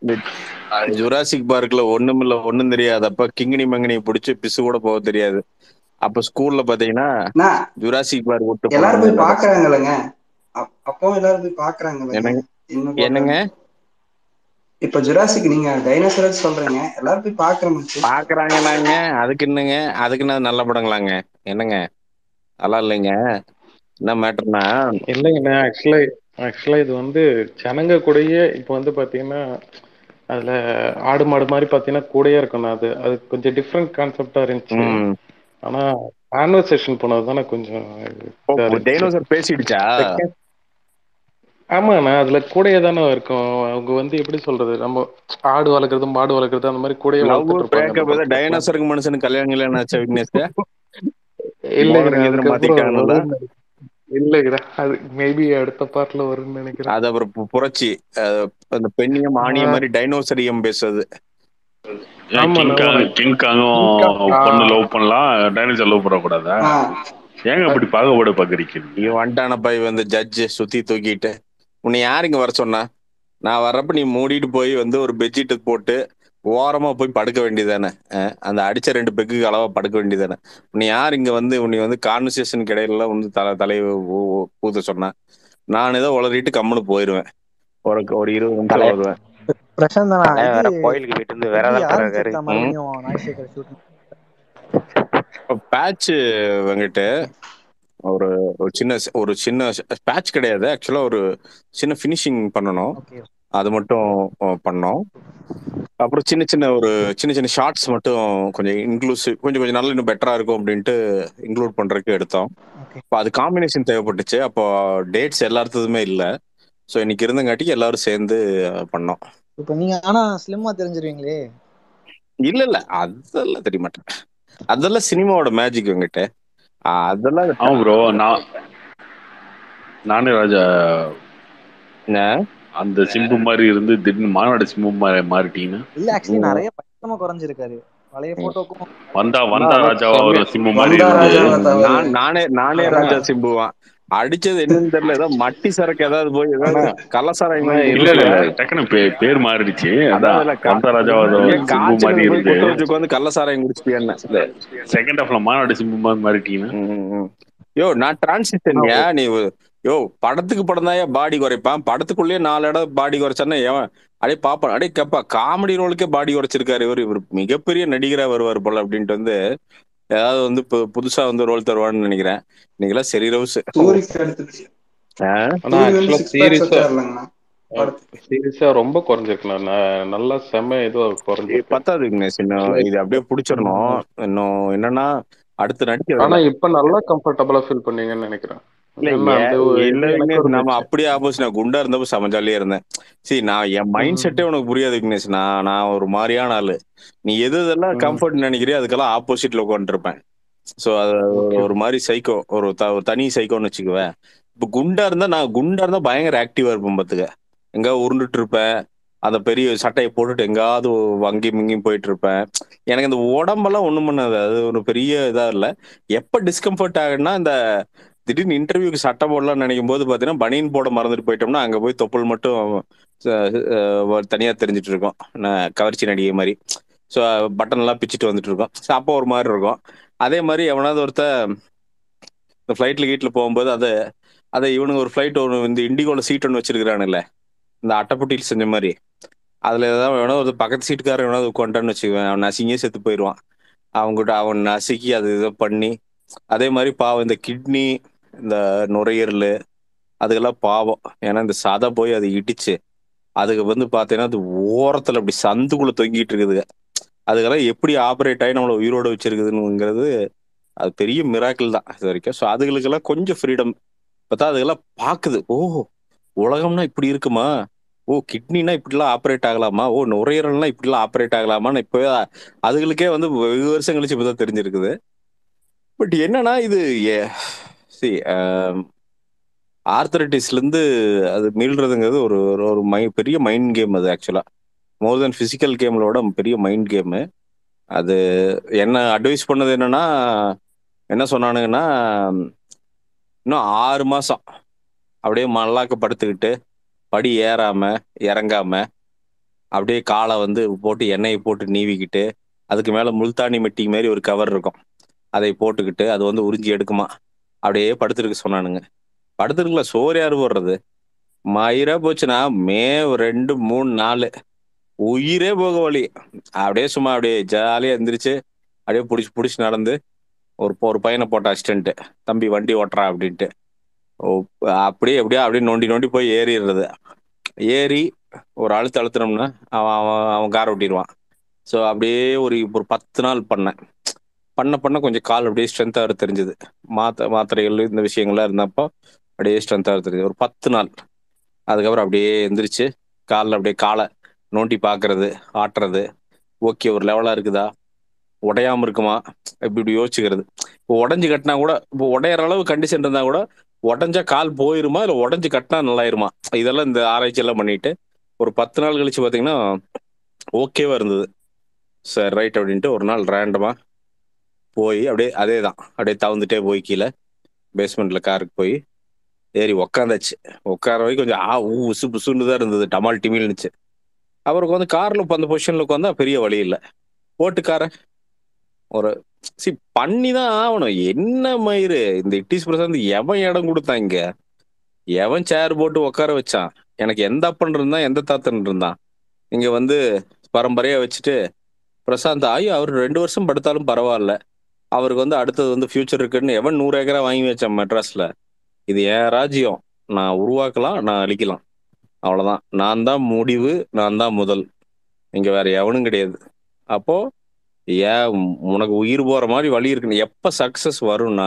இந்த ஜுராசிக் பார்க்ல ஒண்ணுமில்ல ஒண்ணும் தெரியாதப்ப கிங்கினி மங்கினி பிடிச்சி பிசு கூட போக தெரியாது அப்ப ஸ்கூல்ல பாத்தீங்கன்னா நான் ஜுராசிக் பார்க் விட்டு எல்லாரும் போனாங்க போய் எல்லாரும் பாக்குறாங்கல்லங்க அப்- அப்பவும் எல்லாரும் போய் பாக்குறாங்கல்லங்க என்னங்க இன்னும் என்னங்க போட்டாங்க இப்ப ஜுராசிக் நீங்க டைனோசரஸ் சொல்றீங்க எல்லாரும் போய் பாக்குற மச்சு பாக்குறாங்கன்னாங்க அதுக்கு என்னங்க அதுக்கு என்ன நல்ல படங்களாங்க என்னங்க அதெல்லாம் இல்லைங்க என்ன மேட்டர்னா இல்லைங்கண்ணா ஆக்சுவலா ஆக்சுவலா இது வந்து ஜனங்க கூடயே இப்போ வந்து பாத்தீங்கன்னா அதுல ஆடு மாடு மாதிரி பாத்தீங்கன்னா கூடயே இருக்கணும் அது அது கொஞ்சம் டிஃப்ரெண்ட் கான்செப்டா இருந்துச்சு ம் ஆனா கான்வர்சேஷன் போனது தானே கொஞ்சம் இதா இருந்துச்சு டைனோசர் பேசிடுச்சா Second- ஆமாண்ணா அதுல கூடயே தானே இருக்கும் அவங்க வந்து எப்படி சொல்றது நம்ம ஆடு வளர்க்குறது மாடு வளர்க்குறது அந்த மாதிரி கூடயே லவ் வளர்த்துட்டு இருப்பாங்க பிரேக்கப் அந்த ஏதோ படத்துல. டைனோசருக்கு மனுஷனுக்கு கல்யாணம் கல்யாணம் ஆச்சா விக்னேஷ் இல்லைங்கண்ணா மோதிரம் கீதிரம் அதுக்கப்புறம் மாத்திட்டாங்கல்ல? வரும்னு நினைக்கிறேன். இல்லைங்கண்ணா அது மேபி அடுத்த பார்ட்ல வரும்னு நினைக்கிறேன் அது அப்புறம் பு- புரட்சி அஹ் அந்த பெண்ணியம் ஆணிய ஆ. மாதிரி டைனோசரியம் பேசுறது ஆமா, கிங் ஆமா. காங் கிங் காங்கும் கிங் காங். பொண்ணு ஆ. லவ் பண்ணலாம் டைனோசர் லவ் பண்ணக்கூடாதா ஆஹ் ஏங்க அப்படி பாகுபாடு பாக்குறீங்க இவன் வந்துட்டானப்பா இவன் இந்த ஜட்ஜு சுத்தி தூக்கிட்டு உன்னை யார் இங்க வர சொன்னா நான் வர்றப்ப நீ மூடிட்டு போய் வந்து ஒரு பெட்ஷீட் போட்டு ஓரமா போய் படுக்க வேண்டியதானே அந்த அடிச்ச ரெண்டு பெக்குக்கு அளவா படுக்க வேண்டியதானே உன்னை யார் இங்க வந்து உன்னை வந்து கான்வர்சேஷன் கிடையில வந்து தலை தலையை ஊ- ஊ- ஊத்த சொன்னா நான் ஏதோ உளறிட்டு கம்முன்னு போயிருவேன் ஒரு ஒரு இருபது நிமிஷம் தலை- வருவேன் பிரசாந்த் அண்ணா, தலை வேற இது கோயிலுக்கு போயிட்டு வந்து வேற எப்படி தான் இருக்காரு ஆரம்பிச்சிருக்கா மறுபடியும் நாய்சேகர் ஷூட்டிங் பேட்ச் வந்துட்டு ஒரு ஒரு சின்ன ஒரு சின்ன பேட்ச் கிடையாது ஆக்சுவலா ஒரு சின்ன ஃபினிஷிங் பண்ணணும் ஓகே அது மட்டும் அஹ், பண்ணோம் அப்புறம் சின்ன சின்ன ஒரு சின்ன சின்ன ஷார்ட்ஸ் மட்டும் கொஞ்சம் இன்க்ளூசிவ் கொஞ்சம் கொஞ்சம் நல்லா இன்னும் பெட்டரா இருக்கும் அப்படின்ட்டு இன்க்ளூட் பண்றதுக்கு எடுத்தோம் ஓகே இப்போ அது காம்பினேஷன் தேவைப்பட்டுச்சு அப்போ டேட்ஸ் எல்லாத்துக்குமே இல்லை ஸோ இன்னைக்கு இருந்தங்காட்டிக்கு எல்லாரும் சேர்ந்து அஹ், பண்ணோம் இப்போ நீங்க ஆனா ஸ்லிம்மா தெரிஞ்சிருவீங்களே இல்ல இல்ல அதெல்லாம் தெரிய மாட்டேன் அதெல்லாம் சினிமாவோட மேஜிக் எங்கிட்ட அதெல்லாம் ஆமா ப்ரோ நான் நானே ராஜா என்ன? அந்த சிம்பு மாதிரி இருந்து திடீர்னு மாநாடு சிம்பு மாதிரி மாறிட்டீங்கன்னா இல்ல ஆக்சுவலி ம். நிறைய பயங்கரமா குறைஞ்சிருக்காரு பழைய போட்டோக்கும் வந்தா வந்தா ஆனா, ராஜாவா ஒரு சிம்பு மாதிரி வந்தா இருந்து ராஜாவா தவிர நான் நானே நானே ஆனா- ராஜா சிம்புவான் அடிச்சது என்னன்னு தெரியல ஏதோ மட்டி சரக்கு ஏதாவது போய் ஏதாவது கள்ளசாராயம் ஆனா, வாங்கி இல்ல இல்ல குடிச்சா, இல்ல டக்குனு பே- பேர் மாறிடுச்சு அதான் அதான் அதுல கா- வந்தா ராஜாவா ஏன் சிம்பு மாதிரி காய்ச்சல் போய் இருந்து குத்த வச்சு உட்காந்து கள்ளசாராயம் குடிச்சிட்டியான்னு இல்ல செகண்ட் ஹாஃப்ல மாநாடு சிம்பு மாதிரி மாறிட்டீங்கன்னா ம், ம். யோ நான் டிரான்சிஷன்யா நீ யோ படத்துக்கு படம் தான் பாடி குறைப்பான் படத்துக்குள்ளேயே நாலு இடம் பாடி குறைச்சானே ஏன் அடே பாப்பான் அடே கப்பா காமெடி ரோலுக்கே பாடி குறைச்சிருக்காரு இவர் இவர் மிகப்பெரிய நடிகரா வருவார் போல அப்படின்ட்டு வந்து ஏதாவது வந்து பு- புதுசா வந்து ரோல் தருவான்னு நினைக்கிறேன் இன்னைக்கெல்லாம் சரி ரவுஸ் சூரிக்கு அடுத்து ஆனா சூரி வந்து ஆக்சுவலா சிக்ஸ் பேக்ஸ் சீரியஸா வச்சாருலங்கண்ணா படத்துக்கு சீரியஸா ரொம்ப குறைஞ்சிருக்கலாம் நான் நல்லா செம்ம ஏதோ குறைஞ்சிருக்கு பத்தாது விக்னேஷ் இன்னும் இது அப்படியே பிடிச்சிடணும் இன்னும் என்னன்னா அடுத்து ஆனா நடிக்கிறது இப்ப நல்லா கம்ஃபர்டபுளா ஃபீல் பண்ணீங்கன்னு நினைக்கிறேன் இல்ல ஏன்னா அந்த ஏ- ஒரு இல்ல இது எனக்கு விக்னேஷ் நம்ம இருந்துச்சு அப்படியே ஆப்போசிட் நான் குண்டா இருந்தப்ப செம ஜாலியா இருந்தேன் சரி நான் என் மைண்ட் ம். செட்டே உனக்கு புரியாது விக்னேஷ் நான் நான் ஒரு மாதிரியான ஆளு நீ எது எதெல்லாம் ம். கம்ஃபர்ட் நினைக்கிறியோ அதுக்கெல்லாம் ஆப்போசிட்ல உட்காந்துருப்பேன் ஸோ அது ஒரு- ஓகே ஒரு மாதிரி சைக்கோ ஒரு த- ஒரு தனி சைக்கோன்னு வச்சுக்குவேன் இப்போ குண்டா இருந்தா நான் குண்டா இருந்தா பயங்கர ஆக்டிவா இருப்பேன் பாத்துக்க எங்க உருண்டுட்டு இருப்பேன் அந்த பெரிய சட்டையை போட்டுட்டு எங்காவது அங்கேயும் இங்கேயும் போயிட்டு இருப்பேன் எனக்கு இந்த உடம்பெல்லாம் ஒண்ணும் பண்ணாது அது ஒரு பெரிய இதா இல்ல எப்ப டிஸ்கம்ஃபர்ட் ஆகுன்னா இந்த திடீர்னு இன்டர்வியூக்கு சட்டை போடலாம்னு நினைக்கும் போது பாத்தீங்கன்னா பனியன் போட மறந்துட்டு போயிட்டோம்னா அங்க போய் தொப்புள் மட்டும் அஹ், அஹ், தனியா தெரிஞ்சிட்டு இருக்கோம் நான் கவர்ச்சி நடிகை மாதிரி ஸோ பட்டன் எல்லாம் பிச்சுட்டு வந்துட்டு இருக்கோம் ஸோ அப்போ ஒரு மாதிரி இருக்கும் அதே மாதிரி எவனாவது ஒருத்த இந்த ஃப்ளைட்ல கீட்டில் போகும்போது அதை அதை இவனுங்க ஒரு ஃப்ளைட் ஒன்று இந்த இண்டிகோல சீட் ஒன்று வச்சிருக்கிறானுல்ல இந்த அட்டைப்பட்டியில் செஞ்ச மாதிரி அதுல ஏதாவது எவனோ ஒரு பக்கத்து சீட்டுக்காரன் எவனாவது உட்காந்துட்டான்னு வச்சுக்குவேன் அவன் நசிங்கே செத்து போயிடுவான் அவங்ககிட்ட அவன் நசுக்கி அது இதை பண்ணி அதே மாதிரி பாவம் இந்த கிட்னி இந்த நுரையீரல் அதுக்கெல்லாம் பாவம் ஏன்னா இந்த சதை போய் அது இடிச்சு அதுக்கு வந்து பார்த்தீங்கன்னா அது ஓரத்தில் அப்படி சந்துக்குள்ள தொங்கிட்டு இருக்குதுங்க அதுக்கெல்லாம் எப்படி ஆப்ரேட் ஆகி நம்மளை உயிரோட வச்சிருக்குதுங்கிறது அது பெரிய மிராக்கிள் தான் இது வரைக்கும் ஸோ அதுகளுக்கெல்லாம் கொஞ்சம் ஃப்ரீடம் பார்த்தா அதுக்கெல்லாம் பார்க்குது ஓ உலகம்னா இப்படி இருக்குமா ஓ கிட்னினா இப்படிலாம் ஆப்ரேட் ஆகலாமா ஓ நுரையீரல்னா இப்படிலாம் ஆப்ரேட் ஆகலாமான்னு இப்போ அதுகளுக்கே வந்து வெகு வருஷம் கழிச்சு இப்போதான் தெரிஞ்சிருக்குது பட் என்னன்னா இது சி ஆர்த்தரைட்டிஸ்லேருந்து அது மீள்றதுங்கிறது ஒரு ஒரு- ஒரு மை பெரிய மைண்ட் கேம் அது ஆக்சுவலாக மோர் தென் ஃபிசிக்கல் கேம்லோட பெரிய மைண்ட் கேமு அது என்ன அட்வைஸ் பண்ணது என்னன்னா என்ன சொன்னானுங்கன்னா இன்னும் ஆறு மாதம் அப்படியே மல்லாக்க படுத்துக்கிட்டு படி ஏறாம இறங்காம அப்படியே காலை வந்து போட்டு எண்ணெயை போட்டு நீவிக்கிட்டு அதுக்கு மேல முல்தானி மெட்டி மாதிரி ஒரு கவர் இருக்கும் அதை போட்டுக்கிட்டு அது வந்து உறிஞ்சி எடுக்குமா அப்படியே படுத்துருக்க சொன்னானுங்க படுத்துருக்கல சோறு யாரு போடுறது மயிரா போச்சுன்னா மே ஒரு ரெண்டு மூணு நாலு உயிரே போக வழி அப்படியே சும்மா அப்படியே ஜாலியா எந்திரிச்சு அப்படியே புடிச்சு புடிச்சு நடந்து ஒரு ஒரு பையனை போட்ட அசிஸ்டன்ட் தம்பி வண்டி ஓட்டுறா அப்படின்ட்டு ஓ, அப்படியே எப்படியோ அப்படியே நோண்டி நோண்டி போய் ஏறிடுறது ஏறி ஒரு அழுத்து அழுத்துனோம்னா அவன் அவன் அவன் கார் ஓட்டிடுவான் ஸோ அப்படியே ஒரு ஒரு பத்து நாள் பண்ணேன் பண்ண பண்ண கொஞ்சம் கால் அப்படியே ஸ்ட்ரென்த்தாக தெரிஞ்சுது மாத்த மாத்திரைகள் இந்த விஷயங்கள்லாம் இருந்தப்போ அப்படியே ஸ்ட்ரென்த்தாக தெரியுது ஒரு பத்து நாள் அதுக்கப்புறம் அப்படியே எந்திரிச்சு காலில் அப்படியே காலை நோண்டி பார்க்கறது ஆட்டுறது ஓகே ஒரு லெவலாக இருக்குதா உடையாம இருக்குமா இப்படி இப்படி யோசிச்சுக்கிறது இப்போ உடஞ்சி கட்டினா கூட இப்போ உடையிற அளவு கண்டிஷன் இருந்தா கூட உடஞ்சா கால் போயிருமா இல்லை உடஞ்சி கட்டினா நல்லாயிருமா இதெல்லாம் இந்த ஆராய்ச்சி எல்லாம் பண்ணிட்டு ஒரு பத்து நாள் கழிச்சு பார்த்தீங்கன்னா ஓகேவா இருந்தது சரி ரைட் அப்படின்ட்டு ஒரு நாள் ரேண்டமா போய் அப்படியே அதே தான் அப்படியே தவந்துட்டே போய் கீழே பேஸ்மெண்ட்ல காருக்கு போய் ஏறி உக்காந்தாச்சு உட்கார வரைக்கும் கொஞ்சம் ஆ ஊ உசு புசுன்னு தான் இருந்தது டமால் டிமில்னுச்சு அவருக்கு வந்து கார்ல இப்போ அந்த பொசிஷன்ல உட்காந்தா பெரிய வழி இல்லை போட்டு காரை ஒரு சி பண்ணி தான் ஆகணும் என்ன மயிறு இந்த இட்டிஸ் பிரசாந்த் எவன் இடம் கொடுத்தான் இங்க எவன் சேர் போட்டு உட்கார வச்சான் எனக்கு எந்த அப்பன் இருந்தான் எந்த தாத்தன் இருந்தான் இங்க வந்து பரம்பரையா வச்சுட்டு பிரசாந்த் ஐயோ அவர் ரெண்டு வருஷம் படுத்தாலும் பரவாயில்ல அவருக்கு வந்து அடுத்தது வந்து ஃபியூச்சர் இருக்குன்னு எவன் நூறு ஏக்கரா வாங்கி வச்சான் மெட்ராஸ்ல இது என் ராஜ்யம் நான் உருவாக்கலாம் நான் அழிக்கலாம் அவ்வளவுதான் நான் தான் முடிவு நான் தான் முதல் இங்க வேற எவனும் கிடையாது அப்போ ஏன் உனக்கு உயிர் போற மாதிரி வழி இருக்குன்னு எப்ப சக்சஸ் வரும்னா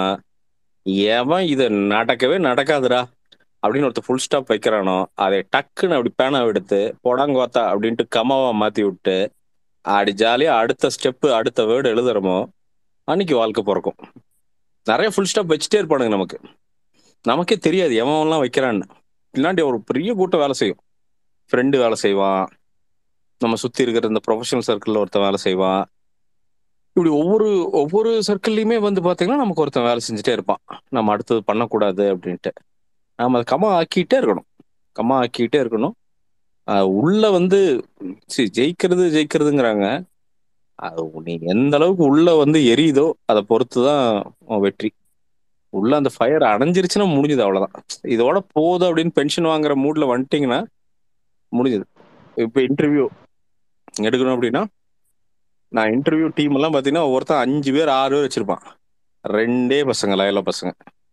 எவன் இதை நடக்கவே நடக்காதுடா அப்படின்னு ஒருத்தர் ஃபுல் ஸ்டாப் வைக்கிறானோ அதை டக்குன்னு அப்படி பேனா எடுத்து பொடாங்கோத்தா அப்படின்ட்டு கமாவா மாத்தி விட்டு அப்படி ஜாலியா அடுத்த ஸ்டெப்பு அடுத்த வேர்டு எழுதுறமோ அன்னைக்கு வாழ்க்கை பிறக்கும் நிறைய ஃபுல் ஸ்டாப் வச்சுட்டே இருப்பானுங்க நமக்கு நமக்கே தெரியாது எவன்லாம் வைக்கிறான்னு பின்னாடி ஒரு பெரிய கூட்டம் வேலை செய்யும் ஃப்ரெண்டு வேலை செய்வான் நம்ம சுத்தி இருக்கிற இந்த ப்ரொஃபஷனல் சர்க்கிள்ல ஒருத்தன் வேலை செய்வான் இப்படி ஒவ்வொரு ஒவ்வொரு சர்க்கிள்லையுமே வந்து பாத்தீங்கன்னா நமக்கு ஒருத்தன் வேலை செஞ்சுட்டே இருப்பான் நம்ம அடுத்தது பண்ணக்கூடாது அப்படின்ட்டு நாம அதை கம்மா ஆக்கிட்டே இருக்கணும் கம்மா ஆக்கிட்டே இருக்கணும் ஆஹ் உள்ள வந்து சி ஜெயிக்கிறது ஜெயிக்கிறதுங்கிறாங்க அது நீ எந்த அளவுக்கு உள்ள வந்து எரியுதோ அதை பொறுத்து தான் உன் வெற்றி உள்ள அந்த ஃபயர் அணைஞ்சிருச்சுன்னா முடிஞ்சது அவ்வளவுதான் இதோட போதும் அப்படின்னு பென்ஷன் வாங்குற மூட்ல வந்துட்டீங்கன்னா முடிஞ்சது இப்போ இன்டர்வியூ எடுக்கணும் அப்படின்னா நான் இன்டர்வியூ டீம் எல்லாம் பாத்தீங்கன்னா ஒருத்தன் அஞ்சு பேர் ஆறு பேர் வச்சிருப்பான் ரெண்டே பசங்க லயல பசங்க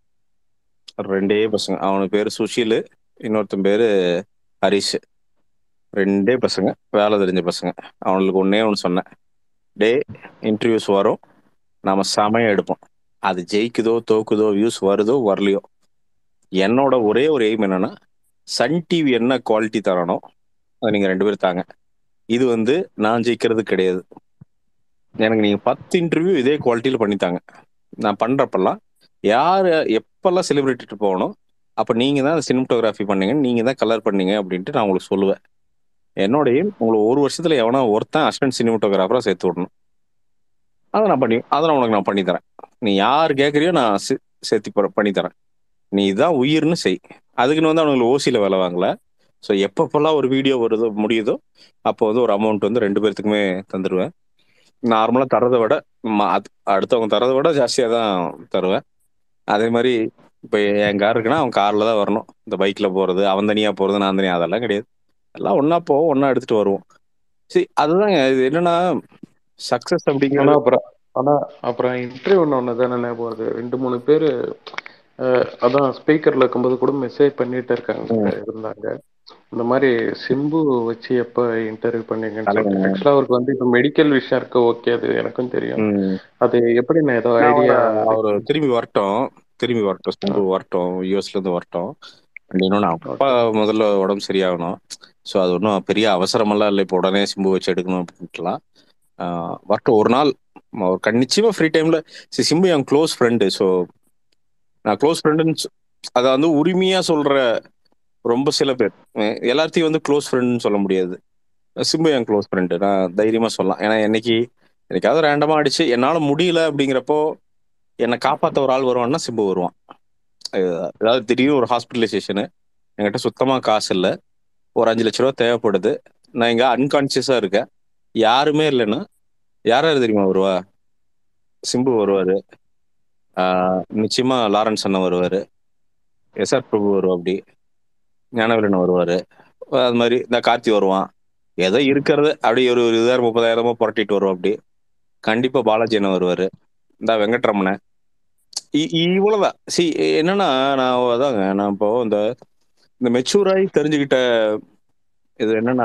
ரெண்டே பசங்க அவனுக்கு பேரு சுஷில் இன்னொருத்தன் பேரு ஹரிஷ் ரெண்டே பசங்க வேலை தெரிஞ்ச பசங்க அவனுக்கு ஒன்னே ஒன்று சொன்னேன் டே இன்டர்வியூஸ் வரும் நாம செமையா எடுப்போம் அது ஜெயிக்குதோ தோக்குதோ வியூஸ் வருதோ வரலையோ என்னோட ஒரே ஒரு எய்ம் என்னன்னா சன் டிவி என்ன குவாலிட்டி தரனோ அதை நீங்க ரெண்டு பேரும் தாங்க இது வந்து நான் ஜெயிக்கிறது கிடையாது எனக்கு நீங்க பத்து இன்டர்வியூ இதே குவாலிட்டியில பண்ணித்தாங்க நான் பண்றப்பெல்லாம் யார் எப்பெல்லாம் செலிபிரிட்டி போகணும் அப்ப நீங்க தான் சினிமட்டோகிராஃபி பண்ணீங்க நீங்க தான் கலர் பண்ணீங்க அப்படின்ட்டு நான் உங்களுக்கு சொல்லுவேன் என்னோட எய்ம் உங்களுக்கு ஒரு வருஷத்துல எவனா ஒருத்தன் அசிஸ்டன்ட் சினிமட்டோகிராஃபரா சேர்த்து விடணும் அதை நான் பண்ணி அதை நான் உனக்கு நான் பண்ணி தரேன் நீ யார் கேட்குறியோ நான் சே- சேர்த்து ப- பண்ணி தரேன் நீ இதான் உயிர்னு செய் அதுக்குன்னு வந்து அவனுங்களுக்கு ஓசியில் வேலை வாங்கல ஸோ எப்பப்பெல்லாம் ஒரு வீடியோ வருதோ முடியுதோ அப்போ வந்து ஒரு அமௌண்ட் வந்து ரெண்டு பேர்த்துக்குமே தந்துடுவேன் நார்மலாக தரதை விட ம- அது- அடுத்தவங்க தரதை விட ஜாஸ்தியாக தான் தருவேன் அதே மாதிரி இப்போ என் கார் இருக்குன்னா அவன் காரில் தான் வரணும் இந்த பைக்கில் போகிறது அவன் தனியாக போகிறது நான் தனியாக அதெல்லாம் கிடையாது எல்லாம் ஒன்றா போவோம் ஒன்றா எடுத்துகிட்டு வருவோம் சரி அதுதாங்க இது என்னன்னா சக்ஸஸ் ஆனா அப்படிங்கிறது அப்புறம் ஆனா அப்புறம் இன்டர்வியூ ஒன்று தானே ஞாபகம் வருது ரெண்டு மூணு பேர் அதான் ஸ்பீக்கர்ல இருக்கும்போது கூட மெசேஜ் பண்ணிட்டு இருக்காங்க ம். இருந்தாங்க இந்த மாதிரி சிம்பு வச்சு எப்ப இன்டர்வியூ பண்ணீங்கன்னு சொல்லிட்டு தலைவன். ஆக்சுவலா அவருக்கு வந்து இப்போ மெடிக்கல் விஷயம் இருக்கு ஓகே அது எனக்கும் தெரியும் ம். அது எப்படி நான் ஏதோ நான் ஐடியா அவரு திரும்பி வரட்டும் திரும்பி வரட்டும் சிம்பு வரட்டும் யூஎஸ்ல இருந்து வரட்டும் அண்ட் இன்னொன்று அப்பா முதல்ல உடம்பு சரியாகணும் ஸோ அது ஒன்றும் பெரிய அவசரமெல்லாம் இல்லை இப்போ உடனே சிம்பு வச்சு எடுக்கணும் அப்படின்ட்டுலாம் ஆஹ் வரட்டும் ஒரு நாள் அவர் கண் நிச்சயமா ஃப்ரீ டைம்ல சி சிம்பு என் க்ளோஸ் ஃப்ரெண்டு ஸோ நான் க்ளோஸ் ஃப்ரெண்டுன்னு அதை வந்து உரிமையா சொல்ற ரொம்ப சில பேர் அஹ் எல்லாத்தையும் வந்து க்ளோஸ் ஃப்ரெண்டுன்னு சொல்ல முடியாது சிம்பு என் க்ளோஸ் ஃப்ரெண்டு நான் தைரியமா சொல்லலாம் ஏன்னா என்னைக்கு என்னைக்காவது ரேண்டமா அடிச்சு என்னால முடியல அப்படிங்கிறப்போ என்னை காப்பாத்த ஒரு ஆள் வருவான்னா சிம்பு வருவான் அஹ் அதாவது திடீர்னு ஒரு ஹாஸ்பிட்டலைசேஷனு என்கிட்ட சுத்தமா காசு இல்லை ஒரு அஞ்சு லட்ச ரூபா தேவைப்படுது நான் இங்க அன்கான்சியஸா இருக்கேன் யாருமே இல்லைன்னா யார் யார் தெரியுமா வருவா சிம்பு வருவாரு ஆஹ் நிச்சயமா லாரன்ஸ் அண்ணன் வருவாரு எஸ் ஆர் பிரபு வருவா அப்படி ஞானவேலன் வருவாரு அது மாதிரி இந்த கார்த்தி வருவான் ஏதோ இருக்கிறது அப்படி ஒரு இருபதாயிரம் முப்பதாயிரமோ புரட்டிட்டு வருவோம் அப்படி கண்டிப்பா பாலாஜி அண்ணன் வருவாரு இந்த வெங்கட்ரமணன் இ- இவ்வளவுதான் சி என்னன்னா நான் அதாங்க நான் இப்போ இந்த இந்த மெச்சூராகி தெரிஞ்சுக்கிட்ட இது என்னன்னா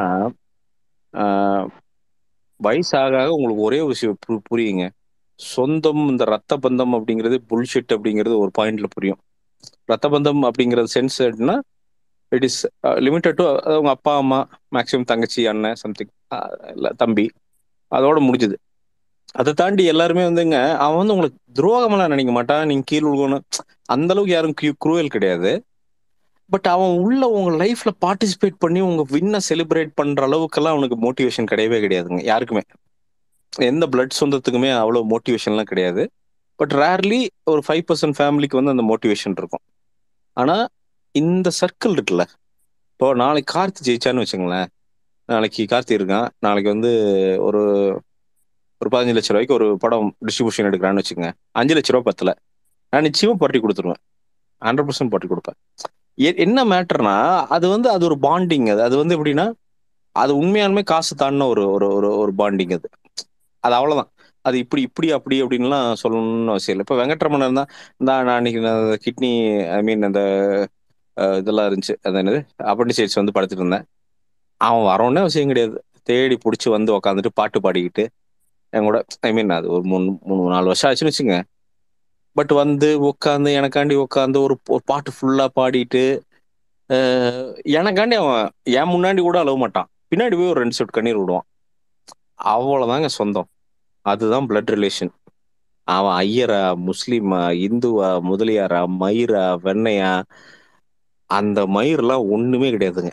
ஆஹ், வயசாக ஆக உங்களுக்கு ஒரே ஒரு விஷயம் பு- புரியுங்க சொந்தம் இந்த ரத்த பந்தம் அப்படிங்கிறது புல்ஷிட் அப்படிங்கிறது ஒரு பாயிண்ட்ல புரியும் ரத்த பந்தம் அப்படிங்கிறது சென்ஸ் எப்படின்னா இட் இஸ் லிமிட்டட் டு அவங்க அப்பா அம்மா மேக்சிமம் தங்கச்சி அண்ணன் சம்திங் இல்லை தம்பி அதோட முடிஞ்சுது அதை தாண்டி எல்லாருமே வந்துங்க அவன் வந்து உங்களுக்கு துரோகமெல்லாம் நினைக்க மாட்டான் நீங்க கீழ் விழுகணும் அந்த அளவுக்கு யாரும் குரூவல் கிடையாது பட் அவன் உள்ள உங்க லைஃப்ல பார்ட்டிசிபேட் பண்ணி உங்க வின்னை செலிப்ரேட் பண்ற அளவுக்கெல்லாம் அவனுக்கு மோட்டிவேஷன் கிடையவே கிடையாதுங்க யாருக்குமே எந்த பிளட் சொந்தத்துக்குமே அவ்வளவு மோட்டிவேஷன்லாம் கிடையாது பட் ரேர்லி ஒரு ஃபைவ் பர்சன்ட் ஃபேமிலிக்கு வந்து அந்த மோட்டிவேஷன் இருக்கும் ஆனா இந்த சர்க்கிள் இருக்குல்ல இப்போ நாளைக்கு கார்த்தி ஜெயிச்சான்னு வச்சுங்களேன் நாளைக்கு கார்த்தி இருக்கான் நாளைக்கு வந்து ஒரு ஒரு பதினஞ்சு லட்ச ரூபாய்க்கு ஒரு படம் டிஸ்ட்ரிபியூஷன் எடுக்கிறான்னு வச்சுக்கோங்க அஞ்சு லட்ச ரூபா பத்தல நான் நிச்சயமா பார்ட்டி கொடுத்துருவேன் ஹண்ட்ரட் பர்சன்ட் பார்ட்டி கொடுப்பேன் எ- என்ன மேட்டர்னா அது வந்து அது ஒரு பாண்டிங் அது அது வந்து எப்படின்னா அது உண்மையாலுமே காசு தாண்டின ஒரு ஒரு ஒரு ஒரு பாண்டிங் அது அது அவ்வளவுதான் அது இப்படி இப்படி அப்படி அப்படின்லாம் சொல்லணும்னு அவசியம் இல்லை இப்போ வெங்கட்ரமணன் இருந்தா இந்த நான் அன்னைக்கு கிட்னி ஐ மீன் அந்த அஹ், இதெல்லாம் இருந்துச்சு அது என்னது அப்பண்டிசைட்ஸ் வந்து படுத்துட்டு இருந்தேன் அவன் வரவுன்னே அவசியம் கிடையாது தேடி பிடிச்சி வந்து உக்காந்துட்டு பாட்டு பாடிக்கிட்டு என் கூட ஐ மீன் அது ஒரு மூணு மூணு நாலு வருஷம் ஆச்சுன்னு வச்சுங்க பட் வந்து உட்காந்து எனக்காண்டி உட்காந்து ஒரு ஒரு பாட்டு ஃபுல்லா பாடிட்டு அஹ், எனக்காண்டி அவன் என் முன்னாடி கூட அழுவ மாட்டான் பின்னாடி போய் ஒரு ரெண்டு சொட்டு கண்ணீர் விடுவான் அவ்வளவுதாங்க சொந்தம் அதுதான் பிளட் ரிலேஷன் அவன் ஐயரா முஸ்லீமா இந்துவா முதலியாரா மயிரா வெண்ணையா அந்த மயிரெல்லாம் ஒண்ணுமே கிடையாதுங்க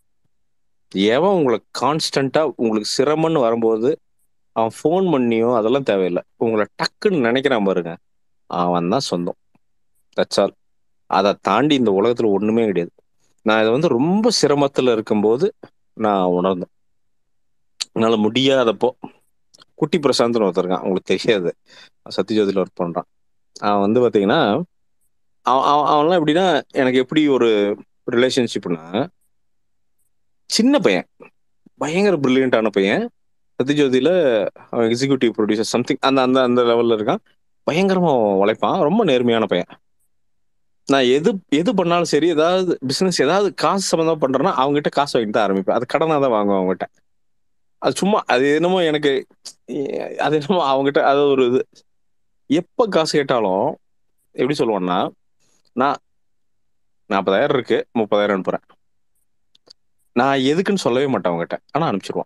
எவன் உங்களுக்கு கான்ஸ்டன்டா உங்களுக்கு சிரமம்னு வரும்போது அவன் ஃபோன் பண்ணியோ அதெல்லாம் தேவையில்லை உங்களை டக்குன்னு நினைக்கிறான் பாருங்க அவன் தான் சொந்தம் தட்ஸ் ஆல் அதை தாண்டி இந்த உலகத்துல ஒண்ணுமே கிடையாது நான் இதை வந்து ரொம்ப சிரமத்துல இருக்கும்போது நான் உணர்ந்தேன் என்னால முடியாதப்போ குட்டி பிரசாந்த்னு ஒருத்தர் இருக்கான் உங்களுக்கு தெரியாது சத்யஜோதியில் ஒர்க் பண்றான் அவன் வந்து பாத்தீங்கன்னா அவன் அவன் அவன்லாம் எப்படின்னா எனக்கு எப்படி ஒரு ரிலேஷன்ஷிப்னா சின்ன பையன் பயங்கர பிரில்லியண்டான பையன் சத்யஜோதியில அவன் எக்ஸிக்யூட்டிவ் ப்ரொடியூசர் சம்திங் அந்த அந்த அந்த லெவல்ல இருக்கான் பயங்கரமா உழைப்பான் ரொம்ப நேர்மையான பையன் நான் எது எது பண்ணாலும் சரி ஏதாவது பிசினஸ் ஏதாவது காசு சம்மந்தமா பண்றேன்னா அவங்ககிட்ட காசு வாங்கிட்டு தான் ஆரம்பிப்பேன் அது கடனா தான் வாங்குவேன் அவங்ககிட்ட அது சும்மா அது என்னமோ எனக்கு எ- அது என்னமோ அவங்ககிட்ட அது ஒரு இது எப்ப காசு கேட்டாலும் எப்படி சொல்லுவேன்னா நான் நாற்பதாயிரம் இருக்கு முப்பதாயிரம் அனுப்புறேன் நான் எதுக்குன்னு சொல்லவே மாட்டேன் அவங்ககிட்ட ஆனா அனுப்பிச்சிருவான்